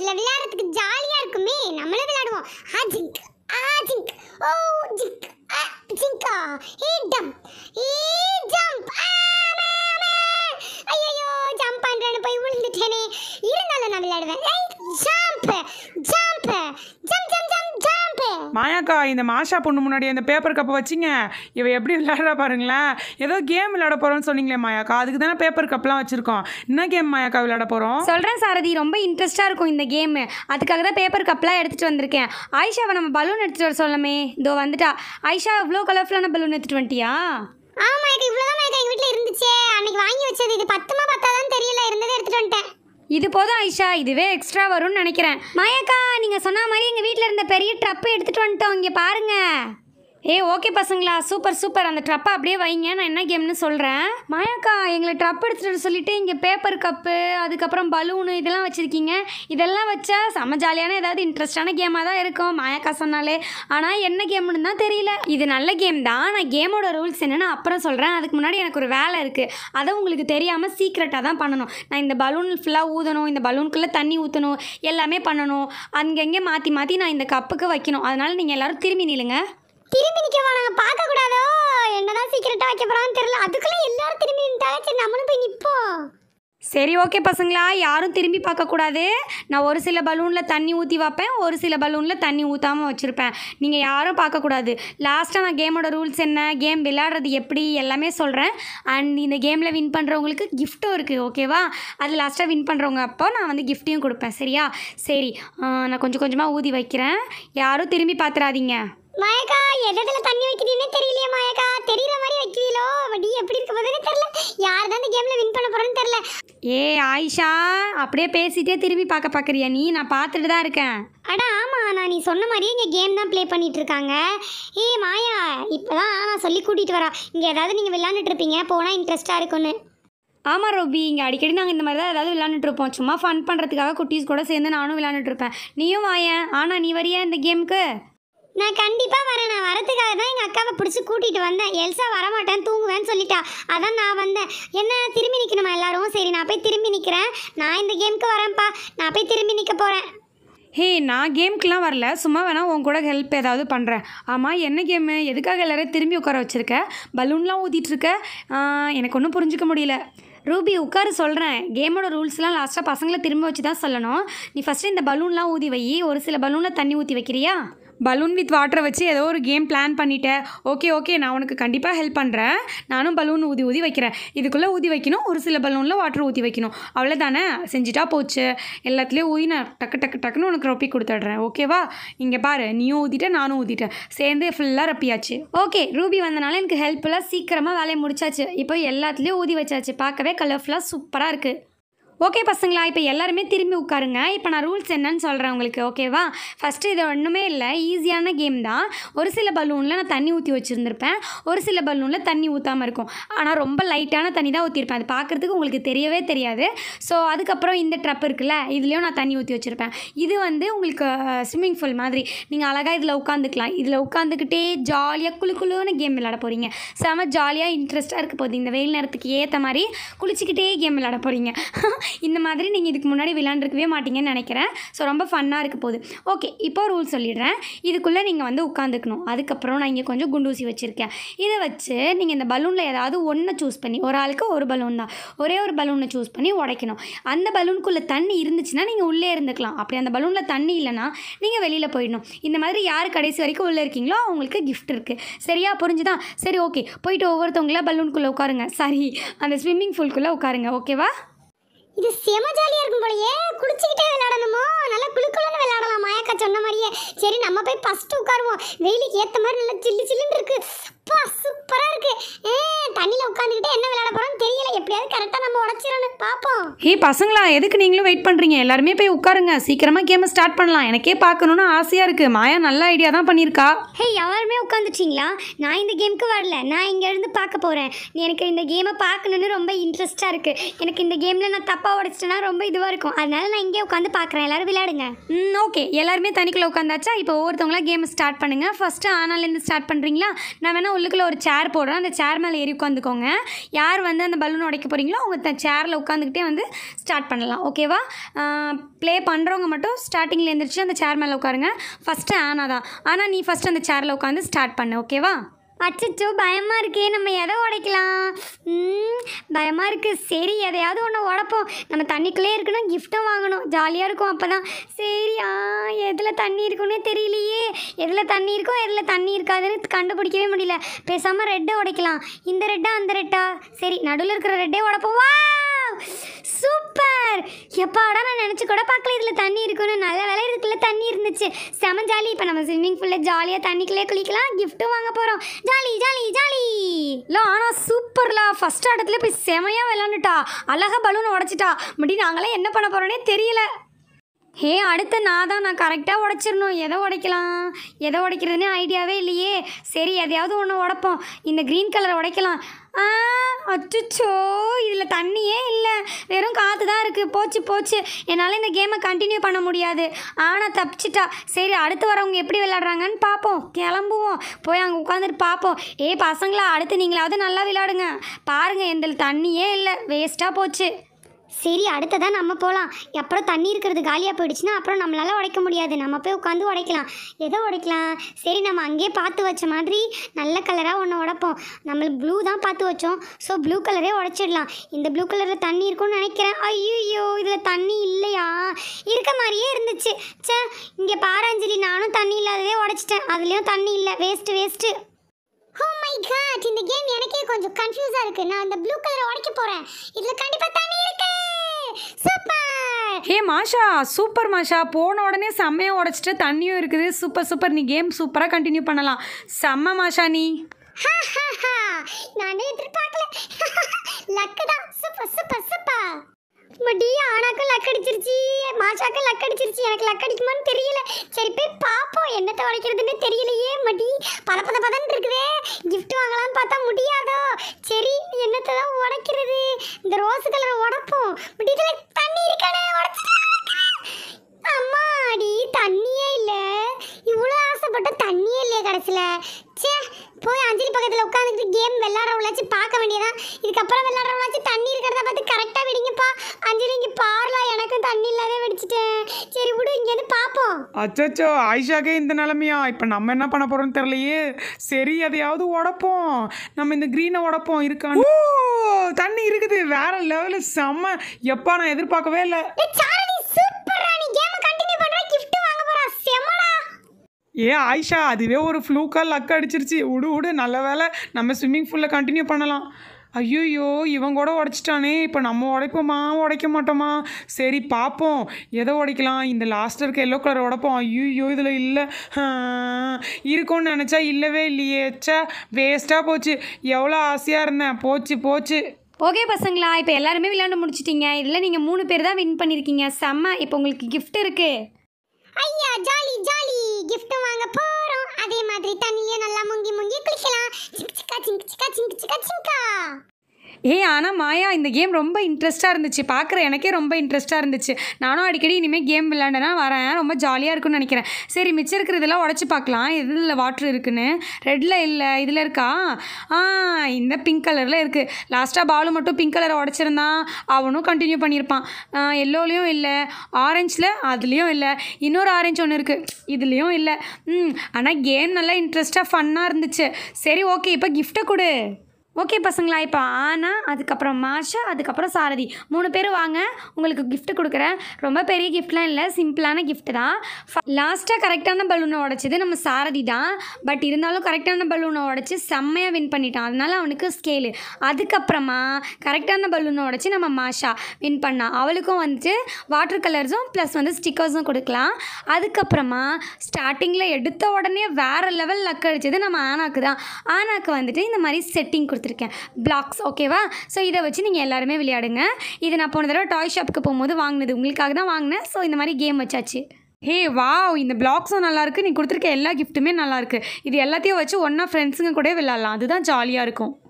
இதுல விளையாடுறதுக்கு ஜாலியா இருக்குமே நம்மளும் விளையாடுவோம் ஆ ஜிங்க் ஆ ஜிங்க் ஓ ஜிங்க் ஆ ஜிங்கா ஏ டம் ஏ ஜம்ப் ஐயோ ஜம்ப் பண்றேன்னு போய் விழுந்துட்டேனே இருந்தாலும் நான் விளையாடுவேன் jump jump jump jump jump jump மாயாக்கா இந்த மாஷா பொண்ணு முன்னாடி அந்த பேப்பர் கப்பை வச்சிங்க இவ எப்படி விளையாடுறா பாருங்களேன் ஏதோ கேம் விளையாட போகிறோம்னு சொன்னீங்களே மாயாக்கா அதுக்கு தானே பேப்பர் கப்லாம் வச்சுருக்கோம் என்ன கேம் மாயாக்கா விளையாட போகிறோம் சொல்கிறேன் சாரதி ரொம்ப இன்ட்ரெஸ்ட்டாக இருக்கும் இந்த கேமு அதுக்காக தான் பேப்பர் கப்லாம் எடுத்துகிட்டு வந்திருக்கேன் ஆயிஷாவை நம்ம பலூன் எடுத்துகிட்டு வர சொல்லமே இதோ வந்துட்டா ஆயிஷா இவ்வளோ கலர்ஃபுல்லான பலூன் எடுத்துகிட்டு வந்துட்டியா ஆமா இது இவ்வளவுதான் மேக்கா எங்க வீட்ல இருந்துச்சே அன்னைக்கு வாங்கி வச்சது இது பத்துமா பத்தாதான் தெரியல இருந்ததை எடுத்துட்டு வந்துட்டேன் இது போதும் ஆயிஷா இதுவே எக்ஸ்ட்ரா வரும்னு நினைக்கிறேன் மாயாக்கா நீங்கள் சொன்ன மாதிரி எங்கள் வீட்டில் இருந்த பெரிய ட்ரப்பு எடுத்துகிட்டு வந்துட்டோம் இங்கே பாருங்க ஏ ஓகே பசங்களா சூப்பர் சூப்பர் அந்த ட்ரப்பை அப்படியே வைங்க நான் என்ன கேம்னு சொல்கிறேன் மாயாக்கா எங்களை ட்ரப் எடுத்துகிட்டு வர சொல்லிட்டு இங்கே பேப்பர் கப்பு அதுக்கப்புறம் பலூனு இதெல்லாம் வச்சுருக்கீங்க இதெல்லாம் வச்சா செம்ம ஜாலியான ஏதாவது இன்ட்ரெஸ்டான கேமாக தான் இருக்கும் மாயாக்கா சொன்னாலே ஆனால் என்ன கேம்னு தான் தெரியல இது நல்ல கேம் தான் நான் கேமோட ரூல்ஸ் என்னன்னு அப்புறம் சொல்கிறேன் அதுக்கு முன்னாடி எனக்கு ஒரு வேலை இருக்குது அதை உங்களுக்கு தெரியாமல் சீக்ரெட்டாக தான் பண்ணணும் நான் இந்த பலூன் ஃபுல்லாக ஊதணும் இந்த பலூனுக்குள்ளே தண்ணி ஊற்றணும் எல்லாமே பண்ணணும் அங்கங்கே மாற்றி மாற்றி நான் இந்த கப்புக்கு வைக்கணும் அதனால் நீங்கள் எல்லாரும் திரும்பி நில்லுங்க திரும்பி நிக்கவா நாங்க பார்க்க கூடாதோ என்னதான் சீக்கிரட்டா வைக்க போறான்னு தெரியல அதுக்குள்ள எல்லாரும் திரும்பி நின்ட்டாங்க சரி நம்மளும் போய் நிப்போம் சரி ஓகே பசங்களா யாரும் திரும்பி பார்க்கக்கூடாது நான் ஒரு சில பலூனில் தண்ணி ஊற்றி வைப்பேன் ஒரு சில பலூனில் தண்ணி ஊற்றாமல் வச்சுருப்பேன் நீங்கள் யாரும் பார்க்கக்கூடாது லாஸ்ட்டாக நான் கேமோட ரூல்ஸ் என்ன கேம் விளையாடுறது எப்படி எல்லாமே சொல்கிறேன் அண்ட் இந்த கேமில் வின் பண்ணுறவங்களுக்கு கிஃப்ட்டும் இருக்குது ஓகேவா அது லாஸ்ட்டாக வின் பண்ணுறவங்க அப்போ நான் வந்து கிஃப்ட்டையும் கொடுப்பேன் சரியா சரி ஆ, நான் கொஞ்சம் கொஞ்சமாக ஊதி வைக்கிறேன் யாரும் திரும்பி பார்த்துறாதீங்க மாயக்கா எதத்துல தண்ணி வைக்கிறீன்னு தெரியலையே மாயக்கா தெரியற மாதிரி வைக்கிறீங்களோ வடி எப்படி இருக்க போதுன்னு தெரியல யார் தான் இந்த கேம்ல வின் பண்ண போறோன்னு தெரியல ஏ ஆயிஷா அப்படியே பேசிட்டே திரும்பி பார்க்க பார்க்குறியா நீ நான் பார்த்துட்டு தான் இருக்கேன் அட ஆமா நான் நீ சொன்ன மாதிரியே இங்க கேம் தான் ப்ளே பண்ணிட்டு இருக்காங்க ஏய் மாயா இப்பதான் நான் சொல்லி கூட்டிட்டு வரா இங்க ஏதாவது நீங்க விளையாண்டுட்டு இருப்பீங்க போனா இன்ட்ரெஸ்டா இருக்கும்னு ஆமாம் ரோபி இங்கே அடிக்கடி நாங்கள் இந்த மாதிரி தான் ஏதாவது விளாண்டுட்டு இருப்போம் சும்மா ஃபன் பண்ணுறதுக்காக குட்டீஸ் கூட சேர்ந்து நானும் விளாண்டுட்டு இருப்பேன் நீயும் வாயேன் ஆனால் நீ வரியா இந்த கேமுக்கு நான் கண்டிப்பா வரேன் நான் வரதுக்காக தான் எங்க அக்காவை பிடிச்சி கூட்டிட்டு வந்தேன் எல்சா வரமாட்டேன் தூங்குவேன்னு சொல்லிட்டா அதான் நான் வந்தேன் என்ன திரும்பி நிக்கணுமா எல்லாரும் சரி நான் போய் திரும்பி நிக்கிறேன் நான் இந்த கேமுக்கு வரேன்ப்பா நான் போய் திரும்பி நிக்க போறேன் ஹே நான் கேமுக்கெலாம் வரல சும்மா வேணா உன் கூட ஹெல்ப் ஏதாவது பண்ணுறேன் ஆமாம் என்ன கேமு எதுக்காக எல்லாரும் திரும்பி உட்கார வச்சுருக்க பலூன்லாம் ஊதிட்டு இருக்க ஆ, எனக்கு ஒன்றும் புரிஞ்சுக்க முடியல ரூபி உட்காரு சொல்கிறேன் கேமோட ரூல்ஸ்லாம் லாஸ்ட்டாக பசங்களை திரும்ப வச்சு தான் சொல்லணும் நீ ஃபஸ்ட்டு இந்த பலூன்லாம் ஊதி வை ஒரு சில பலூனில் தண்ணி ஊற்றி வைக்கிறியா பலூன் வித் வாட்டரை வச்சு ஏதோ ஒரு கேம் பிளான் பண்ணிட்டேன் ஓகே ஓகே நான் உனக்கு கண்டிப்பாக ஹெல்ப் பண்ணுறேன் நானும் பலூன் ஊதி ஊதி வைக்கிறேன் இதுக்குள்ளே ஊதி வைக்கணும் ஒரு சில பலூனில் வாட்டர் ஊற்றி வைக்கணும் அவ்வளோதானே செஞ்சுட்டா போச்சு எல்லாத்துலேயும் ஊதி நான் டக்கு டக்கு டக்குன்னு உனக்கு ரொப்பி கொடுத்துட்றேன் ஓகேவா இங்கே பாரு நீயும் ஊதிட்ட நானும் ஊதிட்டேன் சேர்ந்து ஃபுல்லாக ரப்பியாச்சு ஓகே ரூபி வந்தனால எனக்கு ஹெல்ப்ஃபுல்லாக சீக்கிரமாக வேலையை முடிச்சாச்சு இப்போ எல்லாத்துலேயும் ஊதி வச்சாச்சு பார்க்கவே கலர்ஃபுல்லாக சூப்பராக இருக்குது ஓகே பசங்களா இப்போ எல்லாருமே திரும்பி உட்காருங்க இப்போ நான் ரூல்ஸ் என்னன்னு சொல்கிறேன் உங்களுக்கு ஓகேவா ஃபஸ்ட்டு இது ஒன்றுமே இல்லை ஈஸியான கேம் தான் ஒரு சில பலூனில் நான் தண்ணி ஊற்றி வச்சுருந்துருப்பேன் ஒரு சில பலூனில் தண்ணி ஊற்றாமல் இருக்கும் ஆனால் ரொம்ப லைட்டான தண்ணி தான் ஊற்றிருப்பேன் அது பார்க்குறதுக்கு உங்களுக்கு தெரியவே தெரியாது ஸோ அதுக்கப்புறம் இந்த ட்ரப் இருக்குல்ல இதுலேயும் நான் தண்ணி ஊற்றி வச்சுருப்பேன் இது வந்து உங்களுக்கு ஸ்விம்மிங் பூல் மாதிரி நீங்கள் அழகாக இதில் உட்காந்துக்கலாம் இதில் உட்காந்துக்கிட்டே ஜாலியாக குளு குளுன்னு கேம் விளையாட போகிறீங்க செம ஜாலியாக இன்ட்ரெஸ்ட்டாக இருக்க போகுது இந்த வெயில் நேரத்துக்கு ஏற்ற மாதிரி குளிச்சுக்கிட்டே கேம் விளையாட போகிறீங்க இந்த மாதிரி நீங்கள் இதுக்கு முன்னாடி விளையாண்டுருக்கவே மாட்டீங்கன்னு நினைக்கிறேன் ஸோ ரொம்ப ஃபன்னாக இருக்க போகுது ஓகே இப்போ ரூல் சொல்லிடுறேன் இதுக்குள்ளே நீங்கள் வந்து உட்காந்துக்கணும் அதுக்கப்புறம் நான் இங்கே கொஞ்சம் குண்டூசி வச்சுருக்கேன் இதை வச்சு நீங்கள் இந்த பலூனில் ஏதாவது ஒன்றை சூஸ் பண்ணி ஒரு ஆளுக்கு ஒரு பலூன் தான் ஒரே ஒரு பலூனை சூஸ் பண்ணி உடைக்கணும் அந்த பலூனுக்குள்ளே தண்ணி இருந்துச்சுன்னா நீங்கள் உள்ளே இருந்துக்கலாம் அப்படி அந்த பலூனில் தண்ணி இல்லைன்னா நீங்கள் வெளியில் போயிடணும் இந்த மாதிரி யார் கடைசி வரைக்கும் உள்ளே இருக்கீங்களோ அவங்களுக்கு gift இருக்குது சரியா புரிஞ்சுதா சரி ஓகே போயிட்டு ஒவ்வொருத்தவங்களா பலூனுக்குள்ளே உட்காருங்க சரி அந்த ஸ்விம்மிங் பூல்குள்ளே உட்காருங்க ஓகேவா இது செம ஜாலியா இருக்கும் போலயே குளிச்சுக்கிட்டே விளையாடணுமோ நல்லா குளுக்குளுன்னு விளையாடலாம் மாயக்கா சொன்ன மாதிரியே சரி நம்ம போய் ஃபர்ஸ்ட் உட்காருவோம் வெயிலுக்கு ஏத்த மாதிரி நல்லா சில்லு சில்லுன்னு இருக்கு அப்பா சூப்பரா இருக்கு ஏ தண்ணியில உட்காந்துக்கிட்டே என்ன விளையாட போறோம்னு தெரியல எப்படியாவது கரெக்டா நம்ம உடச்சிடணும் பாப்போம் ஹே பசங்களா எதுக்கு நீங்களும் வெயிட் பண்ணுறீங்க எல்லாருமே போய் உட்காருங்க சீக்கிரமாக கேமை ஸ்டார்ட் பண்ணலாம் எனக்கே பார்க்கணுன்னு ஆசையாக இருக்குது மாயா நல்ல ஐடியா தான் பண்ணியிருக்கா ஹே எல்லாருமே உட்காந்துச்சிங்களா நான் இந்த கேமுக்கு வரல நான் இங்க இருந்து பார்க்க போறேன் எனக்கு இந்த கேமை பார்க்கணுன்னு ரொம்ப இன்ட்ரெஸ்டா இருக்கு எனக்கு இந்த கேம்ல நான் தப்பா உடைச்சிட்டேன்னா ரொம்ப இதுவா இருக்கும் அதனால நான் இங்கே உட்காந்து பார்க்கறேன் எல்லாரும் விளையாடுங்க ம் ஓகே எல்லாருமே தனிக்குள்ளே உட்காந்தாச்சா இப்போ ஒவ்வொருத்தவங்களா கேமை ஸ்டார்ட் பண்ணுங்கள் ஃபஸ்ட்டு ஆனாலேருந்து ஸ்டார்ட் பண்ணுறீங்களா நான் வேணா உள்ளுக்குள்ள ஒரு சேர் போடுறோம் அந்த சேர் மேலே ஏறி உட்காந்துக்கோங்க யார் வந்து அந்த பலூன் உடைக்க போகிறீங்களோ அவங்க சேரில் உட்காந்துக்கிட்டே வந்து ஸ்டார்ட் பண்ணலாம் ஓகேவா ப்ளே பண்ணுறவங்க மட்டும் ஸ்டார்டிங்கில் எழுந்திரிச்சு அந்த சேர் மேலே உட்காருங்க ஃபஸ்ட்டு ஆனா தான் ஆனால் நீ ஃபஸ்ட்டு அந்த சேரில் உட்காந்து ஸ்டார்ட் பண்ணு ஓகேவா அச்சச்சோ பயமாக இருக்கே நம்ம எதை உடைக்கலாம் ம், பயமா இருக்கு சரி எதையாவது ஒன்று உடைப்போம் நம்ம தண்ணிக்குள்ளே இருக்கணும் கிஃப்ட்டும் வாங்கணும் ஜாலியாக இருக்கும் அப்போ தான் சரி ஆ எதில் தண்ணி இருக்குன்னே தெரியலையே எதில் தண்ணி இருக்கோ எதில் தண்ணி இருக்காதுன்னு கண்டுபிடிக்கவே முடியல பேசாமல் ரெட்டை உடைக்கலாம் இந்த ரெட்டா அந்த ரெட்டா சரி நடுவில் இருக்கிற ரெட்டே உடைப்போம் வா சூப்பர் எப்பாடா நான் நினச்சி கூட பார்க்கல இதில் தண்ணி இருக்குன்னு நல்ல வேலை இதுக்குள்ள தண்ணி இருந்துச்சு செம ஜாலி இப்போ நம்ம ஸ்விம்மிங் ஃபுல்லில் ஜாலியாக தண்ணிக்குள்ளே குளிக்கலாம் கிஃப்ட்டும் வாங்க போகிறோம் ஜாலி ஜாலி ஜாலி இல்லை ஆனால் சூப்பர்லா ஃபஸ்ட் ஆட்டத்தில் போய் செமையாக விளாண்டுட்டா அழகாக பலூனை உடச்சிட்டா முடி நாங்களாம் என்ன பண்ண போகிறோன்னே தெரியல ஹே அடுத்து நான் தான் நான் கரெக்டாக உடைச்சிடணும் எதை உடைக்கலாம் எதை உடைக்கிறதுனே ஐடியாவே இல்லையே சரி எதையாவது ஒன்று உடைப்போம் இந்த க்ரீன் கலர் உடைக்கலாம் ஆ அச்சுச்சோ இதில் தண்ணியே இல்லை வெறும் காற்று தான் இருக்குது போச்சு போச்சு என்னால் இந்த கேமை கண்டினியூ பண்ண முடியாது ஆனால் தப்பிச்சிட்டா சரி அடுத்து வரவங்க எப்படி விளையாடுறாங்கன்னு பார்ப்போம் கிளம்புவோம் போய் அங்கே உட்காந்துட்டு பார்ப்போம் ஏ பசங்களா அடுத்து நீங்களாவது நல்லா விளையாடுங்க பாருங்கள் எந்த தண்ணியே இல்லை வேஸ்ட்டாக போச்சு சரி அடுத்ததான் நம்ம போகலாம் அப்புறம் தண்ணி இருக்கிறது காலியாக போயிடுச்சுன்னா அப்புறம் நம்மளால உடைக்க முடியாது நம்ம போய் உட்காந்து உடைக்கலாம் எதை உடைக்கலாம் சரி நம்ம அங்கேயே பார்த்து வச்ச மாதிரி நல்ல கலராக ஒன்று உடைப்போம் நம்ம ப்ளூ தான் பார்த்து வச்சோம் ஸோ ப்ளூ கலரே உடைச்சிடலாம் இந்த ப்ளூ கலரில் தண்ணி இருக்கும்னு நினைக்கிறேன் ஐயோ இதில் தண்ணி இல்லையா இருக்க மாதிரியே இருந்துச்சு ச்சே இங்கே பாராஞ்சலி நானும் தண்ணி இல்லாததே உடைச்சிட்டேன் அதுலேயும் தண்ணி இல்லை waste waste oh my god இந்த கேம் எனக்கே கொஞ்சம் கன்ஃபியூஸா இருக்கு நான் இந்த ப்ளூ கலரை உடைக்க போறேன் இதுல கண்டிப்பா தண்ணி இருக்கு சூப்பர் ஹே மாஷா சூப்பர் மாஷா போன உடனே செம்மையாக உடச்சிட்டு தண்ணியும் இருக்குது சூப்பர் சூப்பர் நீ கேம் சூப்பராக கண்டினியூ பண்ணலாம் செம்ம மாஷா நீ நானே எதிர்பார்க்கல லக்கு தான் சூப்பர் சூப்பர் சூப்பர் மடி ஆனாக்கும் லக் அடிச்சிருச்சு மாஷாக்கும் லக் அடிச்சிருச்சு எனக்கு லக் அடிக்குமான்னு தெரியல சரி போய் பார்ப்போம் என்னத்தை உடைக்கிறதுன்னு தெரியலையே மடி பத பத பதன்னு இருக்குதே கிஃப்ட் வாங்கலாம்னு பார்த்தா முடியாதோ சரி என்னத்தை தான் உடைக்கிறது இந்த ரோஸ் கலரை உடைப்போம் மடி இதுல தண்ணி இருக்கானே உடைச்சிட்டேன் அம்மாடி தண்ணியே இல்லை இவ்வளோ ஆசைப்பட்ட தண்ணியே இல்லையே கடைசியில் ச்சே போய் அஞ்சலி பக்கத்தில் உட்காந்துக்கிட்டு கேம் விளையாடுறவங்களாச்சும் பார்க்க வேண்டியதான் இதுக்கப்புறம் விளையாடுறவங்களாச்சும் தண்ணி இருக்கிறத பார்த்து கரெக்டாக விடுங்கப்பா அஞ்சலி இங்கே பாரலாம் எனக்கும் தண்ணி இல்லாத வெடிச்சிட்டேன் சரி விடு இங்கேருந்து பார்ப்போம் அச்சச்சோ ஆயிஷாக்கே இந்த நிலமையா இப்போ நம்ம என்ன பண்ண போகிறோம்னு தெரியலையே சரி எதையாவது உடைப்போம் நம்ம இந்த க்ரீனை உடைப்போம் இருக்கான்னு ஓ தண்ணி இருக்குது வேற லெவலு செம்ம எப்பா நான் எதிர்பார்க்கவே இல்லை சாரதி சூப்பரா நீ கேமை கண்டினியூ பண்ணுற கிஃப்ட் வாங்க போறா செம்மடா ஏ ஆயிஷா அதுவே ஒரு ஃப்ளூக்காக லக் அடிச்சிருச்சு விடு விடு நல்ல வேலை நம்ம ஸ்விம்மிங் ஃபூலில் கண்டினியூ பண்ணலாம் ஐயோயோ இவன் கூட உடைச்சிட்டானே இப்போ நம்ம உடைப்போமா உடைக்க மாட்டோமா சரி பார்ப்போம் எதை உடைக்கலாம் இந்த லாஸ்ட்டில் இருக்க எல்லோ கலர் உடைப்போம் ஐயோ இதில் இல்லை இருக்கும்னு நினச்சா இல்லவே இல்லையே ச்சே வேஸ்ட்டாக போச்சு எவ்வளோ ஆசையாக இருந்தேன் போச்சு போச்சு ஓகே பசங்களா இப்போ எல்லாருமே விளையாண்டு முடிச்சிட்டீங்க இதில் நீங்கள் மூணு பேர் தான் வின் பண்ணியிருக்கீங்க செம்ம இப்போ உங்களுக்கு gift இருக்குது ஐயா ஜாலி ஜாலி gift வாங்க போறோம் அதே மாதிரி தண்ணியே நல்லா முங்கி முங்கி குளிக்கலாம் சிங்க் சிக்கா சிங்க் சிக்கா சிங்க் சிக்கா சிங்கா ஏய் ஆனால் மாயா இந்த கேம் ரொம்ப இன்ட்ரெஸ்ட்டாக இருந்துச்சு பார்க்குற எனக்கே ரொம்ப இன்ட்ரெஸ்ட்டாக இருந்துச்சு நானும் அடிக்கடி இனிமேல் கேம் விளையாண்டனா வரேன் ரொம்ப ஜாலியாக இருக்கும்னு நினைக்கிறேன் சரி மிச்சம் இருக்கிறதெல்லாம் உடச்சி பார்க்கலாம் எதில் வாட்ரு இருக்குன்னு ரெட்டில் இல்லை இதில் இருக்கா ஆ இந்த பிங்க் கலரில் இருக்குது லாஸ்ட்டாக பாலு மட்டும் பிங்க் கலரை உடச்சிருந்தான் அவனும் கண்டினியூ பண்ணியிருப்பான் எல்லோலேயும் இல்லை ஆரஞ்சில் அதுலேயும் இல்லை இன்னொரு ஆரஞ்சு ஒன்று இருக்குது இதுலேயும் இல்லை ம் ஆனால் கேம் நல்லா இன்ட்ரெஸ்ட்டாக ஃபன்னாக இருந்துச்சு சரி ஓகே இப்போ கிஃப்ட்டை கொடு ஓகே பசங்களா இப்போ ஆனா அதுக்கப்புறம் மாஷா அதுக்கப்புறம் சாரதி மூணு பேர் வாங்க உங்களுக்கு gift கொடுக்குறேன் ரொம்ப பெரிய கிஃப்ட்லாம் இல்லை சிம்பிளான gift தான் லாஸ்ட்டாக கரெக்டான பலூனை உடைச்சது நம்ம சாரதி தான் பட் இருந்தாலும் கரெக்டான பலூனை உடச்சி செம்மையாக வின் பண்ணிட்டான் அதனால அவனுக்கு ஸ்கேலு அதுக்கப்புறமா கரெக்டான பலூனை உடச்சி நம்ம மாஷா வின் பண்ணான் அவளுக்கும் வந்துட்டு வாட்டர் கலர்ஸும் ப்ளஸ் வந்து ஸ்டிக்கர்ஸும் கொடுக்கலாம் அதுக்கப்புறமா ஸ்டார்டிங்கில் எடுத்த உடனே வேறு லெவல் லக் அடிச்சது நம்ம ஆனாக்கு தான் ஆனாக்கு வந்துட்டு இந்த மாதிரி செட்டிங் கொடுத்துருக்கேன் பிளாக்ஸ் ஓகேவா ஸோ இதை வச்சு நீங்கள் எல்லாருமே விளையாடுங்க இது நான் போன தடவை டாய் ஷாப்புக்கு போகும்போது வாங்கினது உங்களுக்காக தான் வாங்கினேன் ஸோ இந்த மாதிரி கேம் வச்சாச்சு ஹே வாவ் இந்த பிளாக்ஸும் நல்லாயிருக்கு நீ கொடுத்துருக்க எல்லா கிஃப்ட்டுமே நல்லாயிருக்கு இது எல்லாத்தையும் வச்சு ஒன்றா ஃப்ரெண்ட்ஸுங்க கூட விளையாடலாம் அதுதான் ஜாலியாக இருக்கும்